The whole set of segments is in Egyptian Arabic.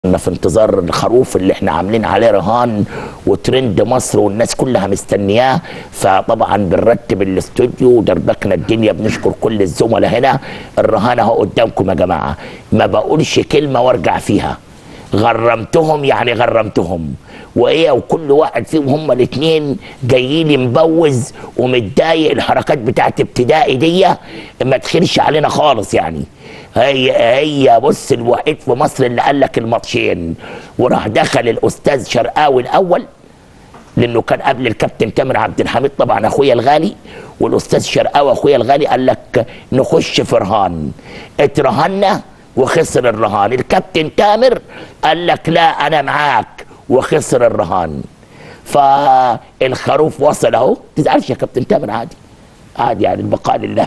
كنا في انتظار الخروف اللي احنا عاملين عليه رهان وترند مصر والناس كلها مستنياه فطبعا بنرتب الاستوديو ودربكنا الدنيا بنشكر كل الزملاء هنا الرهان اهو قدامكم يا جماعه ما بقولش كلمه وارجع فيها غرمتهم يعني غرمتهم وايه وكل واحد فيهم هما الاثنين جايين لي مبوز ومتضايق الحركات بتاعت ابتدائي دي ما تخيرش علينا خالص يعني هي هي بص الوحيد في مصر اللي قال لك الماتشين وراح دخل الاستاذ شرقاوي الاول لانه كان قبل الكابتن تامر عبد الحميد طبعا اخويا الغالي والاستاذ شرقاوي اخويا الغالي قال لك نخش في رهان اترهنا وخسر الرهان الكابتن تامر قال لك لا انا معاك وخسر الرهان فالخروف وصل اهو تزعلش يا كابتن تامر عادي عادي يعني البقاء لله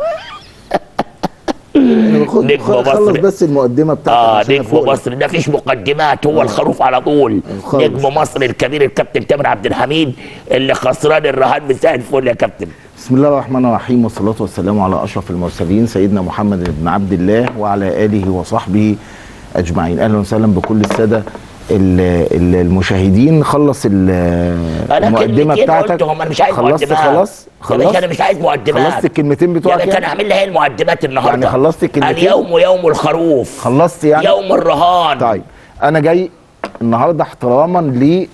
خد نجم خلص مصر. بس المقدمه بتاعتك اه عشان نجم أفوق لك. مصر ده فيش مقدمات هو الخروف على طول خالص. نجم مصر الكبير الكابتن تامر عبد الحميد اللي خسران الرهان مساء الفل يا كابتن بسم الله الرحمن الرحيم والصلاة والسلام على أشرف المرسلين سيدنا محمد بن عبد الله وعلى آله وصحبه أجمعين أهلا وسهلا بكل السادة ال- ال- المشاهدين خلص ال- انا المقدمة كلمتين بتاعتك قلتهم انا مش عايز خلصت مقدمات خلاص يا باشا انا خلاص مش عايز مقدمات خلصت الكلمتين بتوعك يعني كان يعني؟ اعمل لي هي المقدمات النهارده يعني خلصت الكلمتين؟ اليوم يوم الخروف خلصت يعني يوم الرهان طيب أنا جاي النهاردة احتراما لل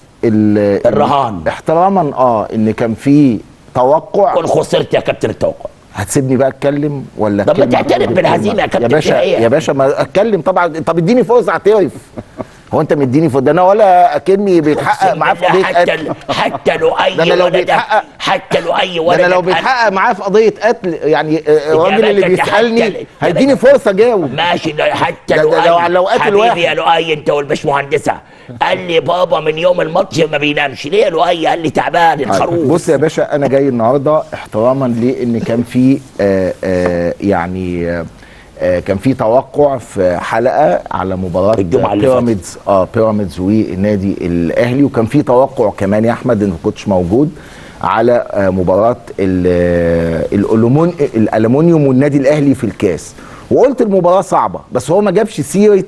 الرهان. احتراما اه ان كان في توقع كن خسرت يا كابتن التوقع هتسيبني بقى اتكلم ولا طب ما أتكلم؟ تعترف بالهزيمة يا كابتن يا باشا فيها إيه؟ يا باشا ما اتكلم طبعا طب اديني فرصه اعترف هو انت مديني فرصه ده انا ولا اكني بيتحقق أقسم معاه في بالله قضيه حتى قتل حتى لو اي ده أنا لو ولد بيتحقق- حتى لو اي ده ولد انا لو بيتحقق معاه في قضيه قتل يعني آه، الراجل اللي باشا حتى- بيسالني يا هيديني باشا. فرصه اجاوب ماشي ده حتى ده- لو ده لو- أي لو قتل حبيبي واحد. يا لؤي انت والباشمهندسه قال لي بابا من يوم الماتش ما بينامش ليه يا لؤي قال لي تعبان الخروف بص يا باشا انا جاي النهارده احتراما لان كان في آه آه يعني آه آه كان في توقع في حلقه على مباراه الجمعة اللي بيراميدز اه بيراميدز والنادي الاهلي وكان في توقع كمان يا احمد ان ما كنتش موجود على آه مباراه ال- آه، الألومون الالومنيوم والنادي الاهلي في الكاس وقلت المباراه صعبه بس هو ما جابش سيره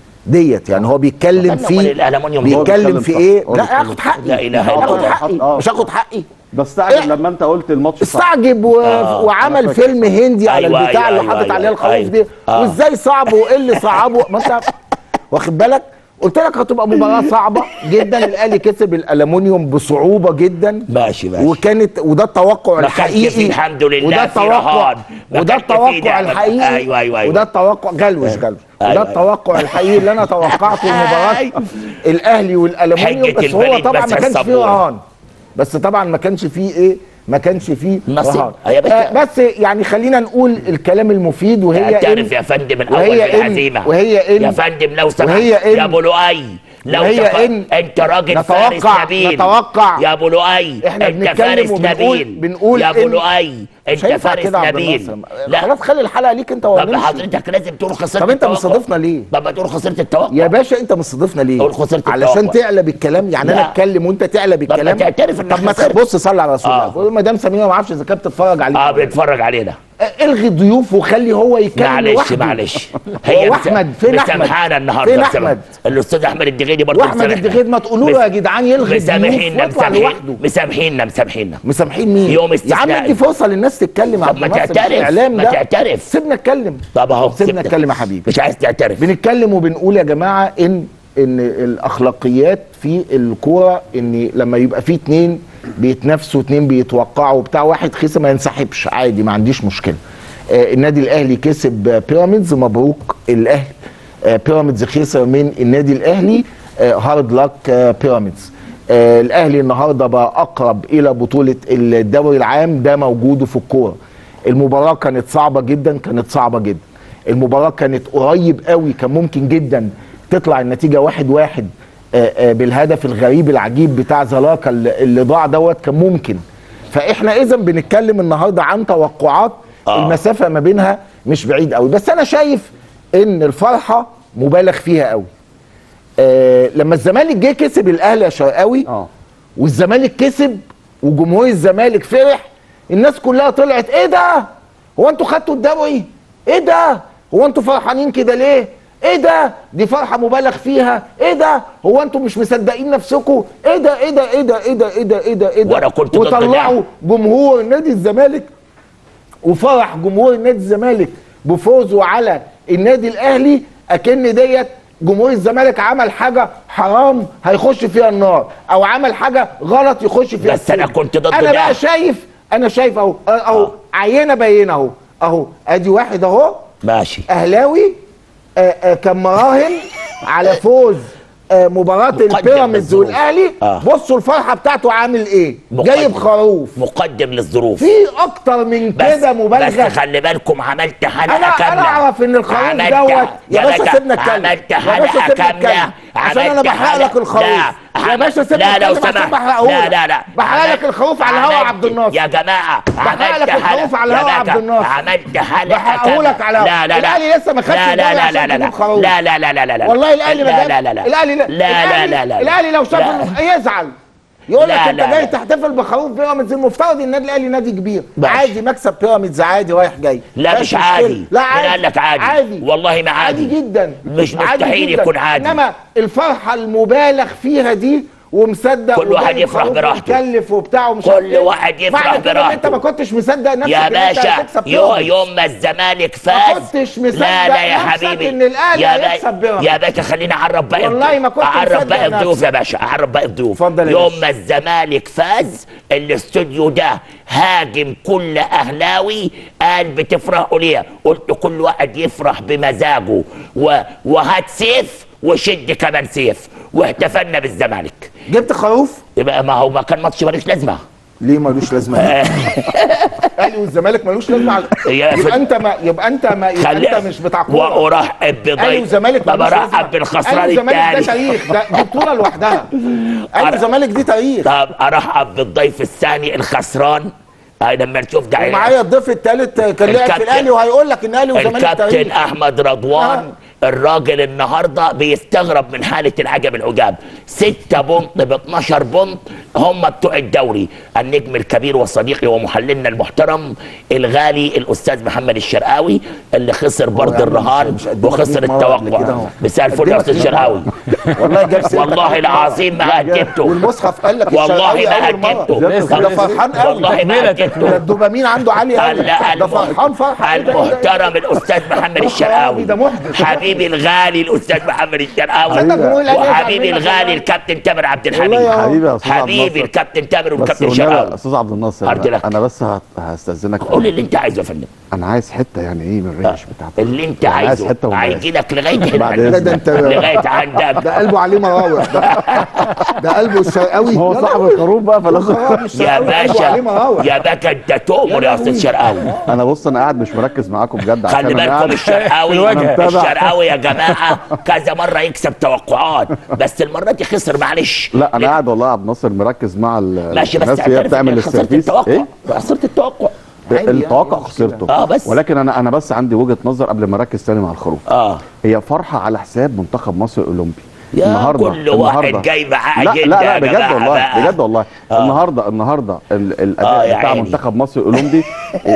ديت يعني هو بيتكلم أمال في الألمونيوم هو بيتكلم بيتكلم في صح. ايه هو لا بيتكلم اخد حقي لا إله إلا اخد الله. حقي آه. مش هاخد حقي بستعجب إيه؟ لما انت قلت الماتش صعب استعجب و... آه. وعمل أنا فاكر. فيلم هندي على أيوة، البتاع أيوة، اللي حاطط أيوة، عليه الخروف أيوة. دي آه. وازاي صعب وايه اللي صعبه ما انت واخد بالك قلت لك هتبقى مباراه صعبه جدا الاهلي كسب الالومنيوم بصعوبه جدا ماشي ماشي وكانت وده التوقع ما كانش الحقيقي فيه الحمد لله وده في التوقع رهان. ما وده كانش فيه التوقع دعم. الحقيقي أيوة، أيوة، أيوة. وده التوقع جلوش جلوش أيوة، وده أيوة. التوقع الحقيقي اللي انا توقعته المباراه أيوة. الاهلي والالومنيوم حجة بس هو البليد طبعا بس ما كانش فيه الصبور. رهان بس طبعا ما كانش فيه ايه ما كانش فيه نصيب. رهان يا باشا. آه بس يعني خلينا نقول الكلام المفيد وهي تعرف إن- يا فندم الاول وهي في إن- الهزيمه وهي إن- يا فندم لو سمحت وهي إن- يا ابو لؤي لو وهي تف... إن انت راجل نتوقع- فارس نبيل نتوقع. يا ابو لؤي إحنا انت بنتكلم فارس وبنقول- نبيل بنقول يا ابو إن- لؤي مش انت هينفع فارس كده يا عبد نبيل الناصر. لا خلاص خلي الحلقه ليك انت طب ونمشي حضرتك لازم تقول خسرت طب انت التوقع. مستضيفنا ليه؟ طب ما تقول خسرت التوقع يا باشا انت مستضيفنا ليه؟ قول خسرت علشان التوقع. تعلى بالكلام يعني انا لا. اتكلم وانت تعلى بالكلام تعترف انك طب ما خسرت. بص صلي على رسول آه. الله مدام سميره ما اعرفش اذا كانت بتتفرج عليك اه ولا لا. بيتفرج علينا الغي الضيوف وخلي هو يتكلم معلش لوحده معلش هو احمد فين احمد؟ مسامحانا النهارده فين بسبب- احمد؟ الاستاذ احمد الدغيدي برضه واحمد مسامحنا. الدغيد ما تقولوا له مس- يا جدعان يلغي الضيوف مسامحينا ويطلع مسامحين لوحده مسامحينا مسامحينا مسامحين مين؟ يوم يا عم استثنائي. ادي فرصه للناس تتكلم يا طب عبد ما الناصر، مش تعترف الاعلام ما ده تعترف سيبنا اتكلم طب اهو سيبنا سبت. اتكلم يا حبيبي مش عايز تعترف بنتكلم وبنقول يا جماعه ان ان الاخلاقيات في الكوره ان لما يبقى في اتنين بيتنافسوا اتنين بيتوقعوا بتاع واحد خسر ما ينسحبش عادي ما عنديش مشكله آه النادي الاهلي كسب آه، بيراميدز مبروك الاهلي آه بيراميدز خسر من النادي الاهلي آه هارد لك آه بيراميدز آه الاهلي النهارده بقى اقرب الى بطوله الدوري العام ده موجوده في الكوره المباراه كانت صعبه جدا كانت صعبه جدا المباراه كانت قريب قوي كان ممكن جدا تطلع النتيجه واحد واحد آه، آه، بالهدف الغريب العجيب بتاع زلاكا اللي اللي ضاع دوت كان ممكن فاحنا اذا بنتكلم النهارده عن توقعات آه. المسافه ما بينها مش بعيد قوي بس انا شايف ان الفرحه مبالغ فيها قوي آه لما الزمالك جه كسب الاهلي يا شرقاوي اه والزمالك كسب وجمهور الزمالك فرح الناس كلها طلعت ايه ده هو انتوا خدتوا الدوري ايه ده هو انتوا فرحانين كده ليه ايه ده دي فرحه مبالغ فيها ايه ده هو انتم مش مصدقين نفسكم ايه ده ايه ده ايه ده ايه ده ايه ده ايه ده ايه ده وأنا كنت ضد وطلعوا جمهور نادي الزمالك وفرح جمهور نادي الزمالك بفوزه على النادي الاهلي اكن ديت جمهور الزمالك عمل حاجه حرام هيخش فيها النار او عمل حاجه غلط يخش فيها بس أنا السجن. كنت ضد انا ده. بقى شايف انا شايف اهو اهو عينه باينه اهو اهو ادي واحد اهو ماشي اهلاوي آه، آه، كان مراهن على فوز آه، مباراة البيراميدز للظروف. والاهلي آه. بصوا الفرحة بتاعته عامل ايه مقدم. جايب خروف مقدم للظروف في اكتر من بس كده مبالغة بس خلي بالكم عملت حلقه انا كامله انا اعرف ان الخروف عملت- دوت يا باشا باشا، سيبنا اتكلم عملت يا باشا حلقه سيبنا كامله اتكلم عشان انا عملت بحرق لك حلقة- الخروف لا يا باشا سيبنا لا لو اتكلم عشان سمحت بحرقهولك. لا لا لا بحرق لك عملت- الخروف على الهوا عملت- عبد الناصر. يا جماعه بحرق عملت لك الخروف حلقة- على يا الهوا باشا، عبد الناصر. عملت حلقه بحرقهولك كاملة. على الهوا. لا لا لا الأهلي لسه ما خدش لا لا الدوري لا عشان لا لا يجيب خروف. لا لا لا لا لا لا والله الاهلي ما لا جاب لا لا لا الاهلي لا لا لا لا لا الاهلي لو شاف لا. إنه يزعل يقول لك لا انت لا جاي لا. تحتفل بخروف بيراميدز المفترض النادي الاهلي نادي كبير ماشي. عادي مكسب بيراميدز عادي رايح جاي لا مفيش مش مشكلة. عادي لا مين عادي قال لك عادي؟ عادي والله ما عادي. عادي جدا مش مستحيل جداً. يكون عادي. انما الفرحه المبالغ فيها دي ومصدق كل واحد وجايب يفرح خروف براحته. ومكلف وبتاع ومش كل عارف إيه. واحد يفرح معنى كده إن انت براحته. ما كنتش مصدق نفسك يا إن أنت باشا هتكسب يو بيراميدز. يوم ما الزمالك فاز كنتش مصدق لا لا يا نفسك حبيبي إن الأهلي يا با- هيكسب بيراميدز. يا باشا خليني اعرف باقي والله ما كنت اعرف مصدق باقي الضيوف نفسك. يا باشا اعرف باقي الضيوف اتفضل يا يوم باشا. ما الزمالك فاز الاستوديو ده هاجم كل اهلاوي قال بتفرحوا ليه قلت كل واحد يفرح بمزاجه و... وهات سيف وشد كمان سيف واحتفلنا بالزمالك جبت خروف يبقى ما هو ما كان ماتش مالوش لازمه ليه ملوش لازمه الاهلي والزمالك ملوش لازمه على- يا في- يبقى انت ما يبقى انت ما يبقى خلي انت مش بتاع كوره وارحب اهلي بضيف والزمالك طب ملوش لازمة. ارحب بالخسران اهلي والزمالك ده الثاني تاريخ ده دي بطوله لوحدها اهلي أر- والزمالك دي تاريخ طب ارحب بالضيف الثاني الخسران هاي لما نشوف ده ومعايا الضيف الثالث كان لعب في الكابتن- الاهلي وهيقول لك ان اهلي والزمالك الكابتن تاريخ احمد رضوان الراجل النهارده بيستغرب من حاله العجب العجاب 6 بونت ب 12 بونت هم بتوع الدوري النجم الكبير وصديقي ومحللنا المحترم الغالي الاستاذ محمد الشرقاوي اللي خسر برض يا عم الرهان مش قدمك وخسر 100 مرة قبل كده التوقع أهو. مساء الفل يا قدمك استاذ 100 الشرقاوي والله جاب سيرتك والله العظيم ما قدمته والمصحف قال لك والله الشرقاوي ما أول مرة. قدمته ده فرحان قوي والله ما ده قدمته الدوبامين عنده عالي قوي ال- ده فرحان فرحه إيه ده؟ إيه ده؟ المحترم الاستاذ محمد ده الشرقاوي ده محدث. حبيبي الغالي الاستاذ محمد الشرقاوي صدق جمهور الأهلي يزعل وحبيبي منك الغالي والله. الكابتن تامر عبد والله الحميد يا حبيبي يا استاذ عبد حبيبي الناصر الكابتن تامر بس والكابتن والنبي يا الشرقاوي استاذ عبد الناصر أرض لك. انا بس هت- هستاذنك قول اللي انت عايزه يا فندم انا عايز حته يعني ايه من الريش بتاعتك اللي انت يعني عايز عايزه حته ومباشر. هيجي لك لغايه بعد هنا لا ده انت لغايه عندك ده قلبه عليه مراوح ده ده قلبه الشرقاوي هو لا، صاحب لا، الخروف بقى فلازم خراب يا الشرقاوي قلبه عليه باشا مراوح يا باشا انت تؤمر يا استاذ شرقاوي انا بص انا قاعد مش مركز معاكم بجد عشان خلي انا بالكم قاعد الشرقاوي أنا متابع. الشرقاوي يا جماعه كذا مره يكسب توقعات بس المره دي خسر معلش لا انا قاعد والله يا عبد الناصر مركز مع ال- ماشي بس الناس اللي هي اعترف بتعمل إنك خسرت السيرفيس التوقع ايه خسرت التوقع عادي يعني، التوقع مش مشكلة. خسرته آه، بس. ولكن انا انا بس عندي وجهه نظر قبل ما اركز تاني مع الخروف اه هي فرحه على حساب منتخب مصر الاولمبي يا كل واحد جاي معاه لا أجندة لا لا يا بجد جماعة والله بقى. بجد والله آه. النهارده النهارده ال- آه، الاداء يا بتاع عيني. منتخب مصر الاولمبي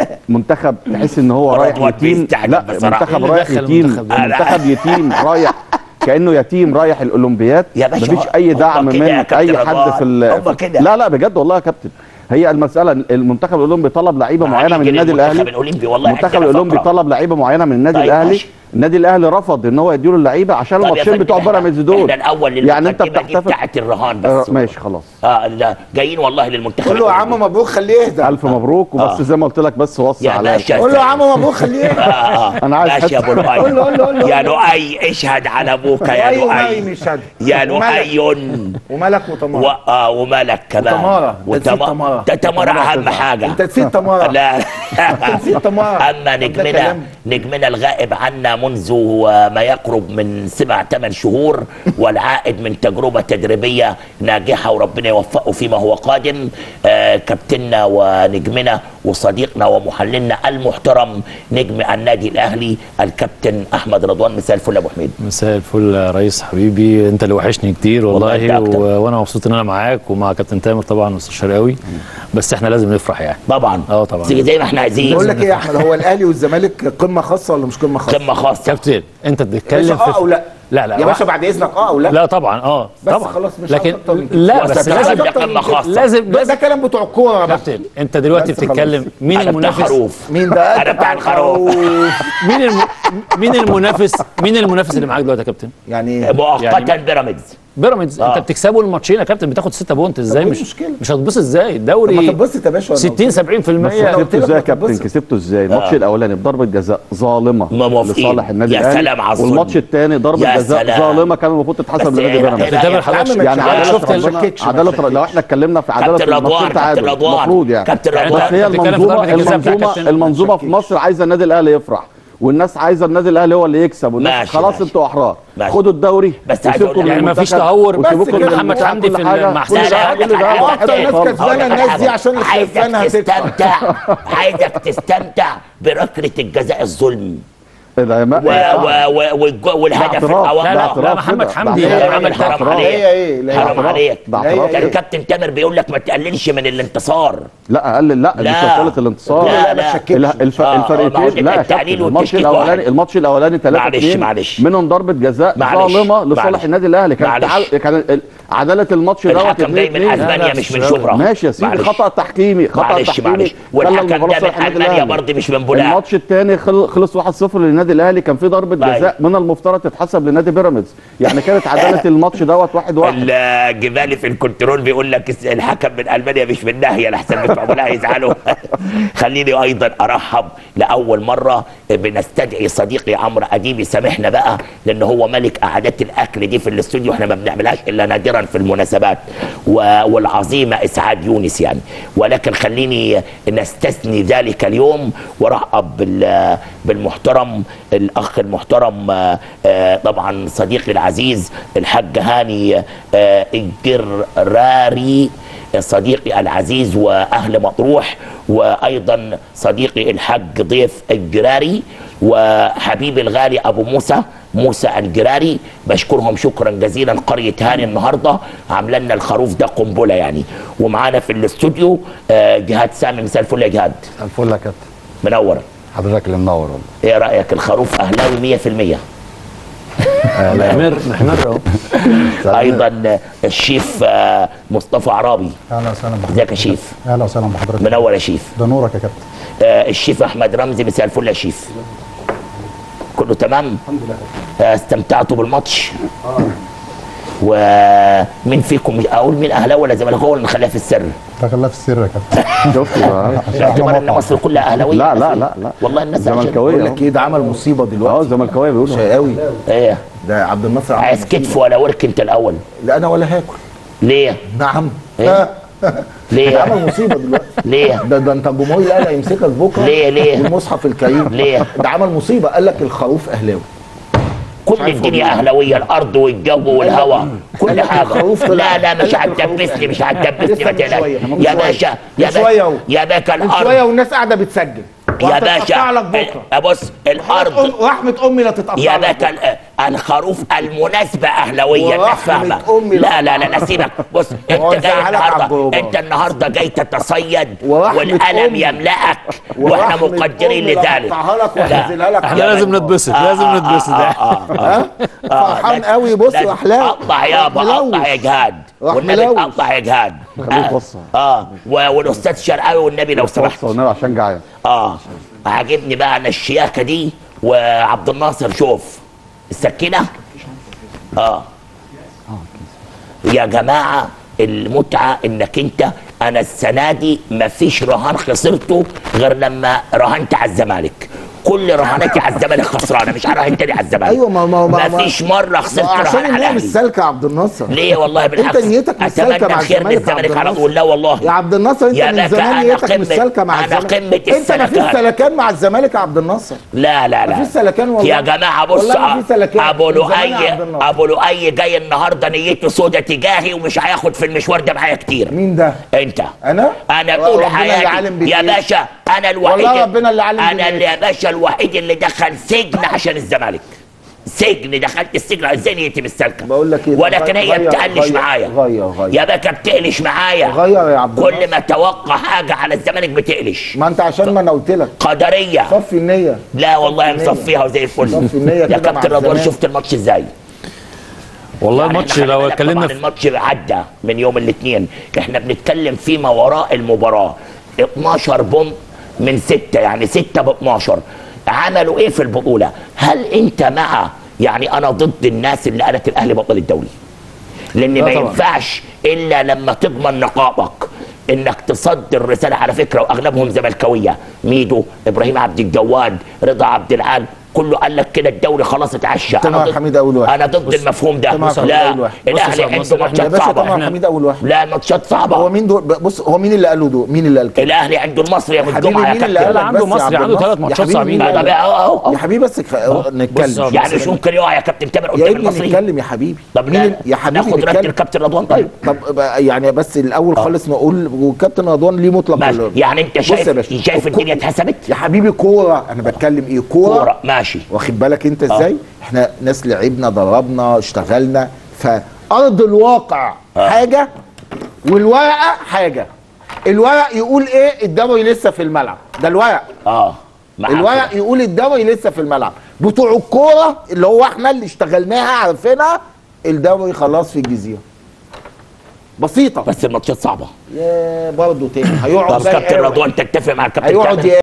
منتخب تحس ان هو رايح رضوان يتيم بيستعجل لا بصراحة. منتخب إيه اللي رايح دخل يتيم المنتخب ده؟ منتخب يتيم رايح كانه يتيم رايح الاولمبياد يا باشا مفيش هو- اي هم دعم كده من يا كابتن اي حد رضوان. في ال- هم في- كده. لا لا بجد والله يا كابتن هي المساله المنتخب الاولمبي طلب لعيبه معينه من هنيجي النادي للمنتخب الاهلي الأولمبي والله المنتخب عندنا الاولمبي فقرة. طلب لعيبه معينه من النادي طيب الاهلي ماشي. النادي الاهلي رفض ان هو يديله اللعيبه عشان طب يا الماتشين فندم بتوع إحنا- بيراميدز دول احنا الاول يعني انت للمقدمة دي بتحتفل بتاعت الرهان آه، بس ماشي خلاص اه لا جايين والله للمنتخب قول له يا عم الأولمبي. مبروك خليه يهدى الف مبروك وبس آه. زي ما قلت لك بس وصي يا عليا باشا قول له يا عم مبروك خليه يهدى آه، آه. أنا عايز ماشي يا ابو حتة. لؤي قول له قول له قول له يا لؤي اشهد على ابوك يا أيوة، أيوة، لؤي مش هد. يا وملك. لؤي وملك و... وتمارا آه وملك كمان وتمارا. ده نسيت وتما- تمارا. ده تمارا تمارا اهم هتزعل. حاجه انت نسيت تمارا لا نسيت تمارا اما طب ده نجمنا كلام. نجمنا الغائب عنا منذ ما يقرب من سبع ثمان شهور والعائد من تجربه تدريبيه ناجحه وربنا يوفقه فيما هو قادم آه كابتننا ونجمنا وصديقنا ومحللنا المحترم نجم النادي الاهلي الكابتن احمد رضوان مساء الفل يا ابو حميد مساء الفل يا ريس حبيبي انت اللي وحشني كتير والله والله, أنت أكتر. و... وانا مبسوط ان انا معاك ومع كابتن تامر طبعا واستاذ شرقاوي بس احنا لازم نفرح يعني طبعا اه طبعا. زي زي ما احنا عايزين بقول لك ايه يا احمد هو الاهلي والزمالك قمه خاصه ولا مش قمه خاصه؟ قمه خاصه كابتن انت يا بتتكلم باشا اه او لا؟ لا لا يا باشا بعد اذنك اه او لا؟ لا طبعا اه بس طبعا خلاص مش لكن عاوز أكتر من كده. لا بس وستتعلم لازم ده قمه خاصه لازم ده, لازم ده كلام بتوع الكوره بقى كابتن انت دلوقتي بس خلاص. بتتكلم مين انا بتاع المنافس خروف مين ده؟ انا بتاع الخروف مين الم... مين المنافس مين المنافس اللي معاك دلوقتي يا كابتن يعني مؤقتا يعني- بيراميدز بيراميدز آه. انت بتكسبوا الماتشين يا كابتن بتاخد 6 بونت ازاي وإيه مش المشكلة؟ مش هتبص ازاي طب ما الدوري تتبسط يا باشا 60 70% بس قلت كسبته لك ازاي يا ما كابتن تتبسط. كسبته ازاي الماتش الاولاني بضربه جزاء ظالمه ما موافقين. لصالح النادي يا الاهلي سلام على الظلم. والماتش الثاني ضربه يا جزاء سلام. ظالمه كان المفروض تتحسب بس لنادي هنا- بيراميدز هنا- تامر هنا- حضرتك يا عم يعني ما عداله تشككش، ما ربنا تشككش، ما عداله تشككش. لو احنا اتكلمنا في عداله كابتن الماتشين رضوان تعادل كابتن رضوان المفروض يعني كابتن يعني رضوان بس هي بتتكلم في المنظومه ضربة الجزاء بتاع المنظومه كابتن. المنظومه في مصر عايزه النادي الاهلي يفرح والناس عايزه النادي الاهلي هو اللي يكسب والناس ماشي، خلاص ماشي. انتوا احرار ماشي. خدوا الدوري بس عايز وسيبكم أقول لك من يعني مفيش المنتخب تهور وسيبكم كده من محمد المنتخب حمدي كل في حاجة. المحسن. كل لا، لا، ده- أقول لك كل ده على واحد حاجة. أكتر ناس خالص. كسبانة أقول لك الناس على دي حاجة. عشان الخسرانة عايزك هتدفع. تستمتع عايزك تستمتع بركلة الجزاء الظلم إيه ده يا ما- و و و والج- والهدف اعتراف. الأول لا لا اعتراف لا محمد كده. حمدي ده يا اعتراف. راجل عمل حرام اعتراف. عليك هي ايه؟ لا، حرام اعتراف. عليك ده هي اعتراف. كان إيه؟ الكابتن تامر بيقول لك ما تقللش من الانتصار لا قال لا دي لا. مسألة الانتصار لا، لا، ما لا. تشككش. ال- الف... آه، آه، الفرقتين معلش، لا يا التعليل كابتن الماتش والتشكيك الاولاني واحد. الماتش الاولاني 3 معلش، 2 معلش. منهم ضربه جزاء معلش، ظالمه لصالح معلش. النادي الاهلي كان معلش. تعال... كان ال- عداله الماتش دوت الحكم جاي من 2-2. اسبانيا مش من شبرا ماشي يا سيدي معلش. خطا تحكيمي خطا معلش تحكيمي معلش خلى والحكم المباراة ده صالح من النادي المانيا الأهلي. برضه مش من بولاق الماتش الثاني خلص 1-0 للنادي الاهلي كان في ضربه أيوة. جزاء من المفترض تتحسب لنادي بيراميدز يعني كانت عداله الماتش دوت 1-1 الجبالي في الكنترول بيقول لك الس- الحكم من المانيا مش من ناحيه لحسن بتوع بولاق يزعلوا خليني ايضا ارحب لاول مره بنستدعي صديقي عمرو اديب يسامحنا بقى لان هو ملك قعدات الاكل دي في الاستوديو احنا ما بنعملهاش الا نادرا في المناسبات و- والعظيمه اسعاد يونس يعني ولكن خليني نستثني ذلك اليوم ورحب بال- بالمحترم الاخ المحترم آه، آه، طبعا صديقي العزيز الحاج هاني آه، الجراري صديقي العزيز واهل مطروح وايضا صديقي الحاج ضيف الجراري وحبيبي الغالي ابو موسى موسى الجراري بشكرهم شكرا جزيلا قريه هاني النهارده عامله لنا الخروف ده قنبله يعني ومعانا في الاستوديو آه، جهاد سامي مساء الفل يا جهاد الفل يا كابتن منور حضرتك اللي منور والله ايه رايك الخروف اهلاوي 100% محمر محمر اهو ايضا الشيف آه، مصطفى عرابي اهلا وسهلا بحضرتك ازيك يا شيف اهلا وسهلا بحضرتك منور يا شيف ده نورك يا كابتن آه، الشيف احمد رمزي مساء الفل يا شيف كله تمام الحمد لله استمتعتوا بالماتش ومين فيكم اقول مين اهلاوي ولا زملكاوي ولا نخليها في السر ده خلاها في السر يا كابتن شفت بقى باعتبار ان مصر كلها اهلاويه لا لا لا لا والله الناس زملكاويه بقول أهو. لك ايه ده عمل مصيبه اه دلوقتي زملكاويه بيقولوا شقاوي ايه ده عبد الناصر عمل عايز مصيبة. كتف ولا ورك انت الاول لا انا ولا هاكل ليه نعم إيه؟ ده ليه عمل مصيبه دلوقتي ليه ده ده انت جمهور الاهلي هيمسكك بكره ليه- ليه؟ والمصحف الكريم ليه؟ ده عمل مصيبه قال لك الخروف اهلاوي كل الدنيا اهلاويه الارض والجو والهواء كل قال لك حاجه الخروف طلع- لا لا مش قال لك الخروف هتدبسني مش أهلاوي. هتدبسني لسه ما من تقلقش شوية، من يا شوية. باشا يا من شوية أهو. باشا يا باشا من شويه الارض والناس قاعده بتسجل يا وهتتقطع لك باشا بكره آه، بص الارض رحمه امي لا تتقطع يا لك باشا بكرة. ال- الخروف المناسبة أهلوية الناس ورحمة فاهمة أمي لا لا لا لا سيبك بص هو أنت جاي زعلك النهاردة عالجوبة. أنت النهاردة جاي تتصيد ورحمة والألم أمي. يملأك وإحنا ورحمة مقدرين أمي لا لذلك أقطعها لك لا. وأنزلها لك احنا على لازم النار. نتبسط لازم نتبسط آه آه آه. فرحان لازم- قوي بص لازم واحلام قطع يابا راح قطع يا ملوش. جهاد راح والنبي ملوش. قطع يا جهاد خليه آه. يتوصى. اه و- والاستاذ شرقاوي والنبي لو سمحت وصل والنبي عشان جعان اه عاجبني بقى انا الشياكه دي وعبد الناصر شوف السكينه اه يا جماعه المتعه انك انت انا السنه دي مفيش رهان خسرته غير لما رهنت على الزمالك كل رهاناتي على الزمالك خسرانه مش راهنت تاني على الزمالك ايوه ما ما ما مفيش مره خسرت ما عشان رهان على النية مش الاهلي سالكه يا عبد الناصر ليه والله بالعكس انت نيتك مش سالكه اتمنى مع الخير الزمالك يا للزمالك عبد على الناصر طول لا والله يا عبد الناصر انت يا من باشا زمان أنا نيتك مش قمة- سالكه مع أنا الزمالك قمة انت ما فيش السلكان. سلكان مع الزمالك يا عبد الناصر لا لا لا مفيش سلكان والله. يا جماعه بص والله مفيش سلكان. ابو من زمان يا لؤي عبد الناصر. ابو لؤي جاي النهارده نيته سودة تجاهي ومش هياخد في المشوار ده معايا كتير مين ده؟ انت انا؟ انا ربنا طول اللي عالم حياتي بيك يا إيه؟ باشا انا الوحيد والله ربنا اللي عالم انا بيك اللي يا باشا الوحيد اللي دخل سجن عشان الزمالك سجن دخلت السجن ازاي نيتي بالسلكه بقول لك ايه ولكن هي غير- بتقلش غير- معايا غير غير يا بكا بتقلش معايا غير يا عبد كل الناصر. ما توقع حاجه على الزمالك بتقلش ما انت عشان ما انا قلت لك قدريه صفي النية لا والله النية. مصفيها وزي الفل صفي النية يا كده مع كابتن رضوان الزمالك. شفت الماتش ازاي والله يعني الماتش إحنا خلي لو بالك اتكلمنا طبعا في الماتش عدى من يوم الاثنين احنا بنتكلم فيما وراء المباراه 12 بوم من 6 يعني 6 ب 12 عملوا ايه في البطوله هل انت مع يعني انا ضد الناس اللي قالت الاهلي بطل الدوري لان لا ما طبعا. ينفعش الا لما تضمن نقابك انك تصدر رساله على فكره واغلبهم زملكاويه ميدو ابراهيم عبد الجواد رضا عبد العال كله قال لك كده الدوري خلاص اتعشى طبعا ضد- حميد أول واحد. انا ضد المفهوم ده طبعا حميد لا أول واحد. الاهلي بص يا عنده مصر، إحنا- ماتشات يا باشا صعبه طبعا إحنا- حميد اول واحد لا ماتشات هو صعبه مين دول بص هو مين اللي قاله دول مين اللي قال كده الاهلي عنده المصري يا ابو حبيبي الجمعه يا مين اللي كابتن قال لا، عنده بس يا مصري، عبد عنده الناصر. ثلاث يا ماتشات حبيبي صعبين. مين اللي لا، قال؟ لا، أهو، أهو. يا حبيبي بس كف... نتكلم بص- يعني مش ممكن يقع يا كابتن تامر يا قدام ابني المصري نتكلم يا حبيبي طب مين لا ال- يا حبيبي ناخد رد نتكلم الكابتن رضوان طيب طب بقى يعني بس الاول خالص نقول والكابتن رضوان ليه مطلق ماشي ال- يعني انت بص يا شايف باشا، شايف الكو- الدنيا اتحسبت يا حبيبي كوره انا بتكلم ايه كوره كوره ماشي واخد بالك انت ازاي احنا ناس لعبنا ضربنا اشتغلنا فارض الواقع حاجه والورقه حاجه الورق يقول ايه الدوري لسه في الملعب ده الورق اه معاك الورق كده. يقول الدوري لسه في الملعب بتوع الكوره اللي هو احنا اللي اشتغلناها عارفينها الدوري خلاص في الجزيره بسيطه بس الماتشات صعبه يا برضه تاني هيقعد طب بقى كابتن يقاوح. رضوان تتفق مع الكابتن هيقعد تامر؟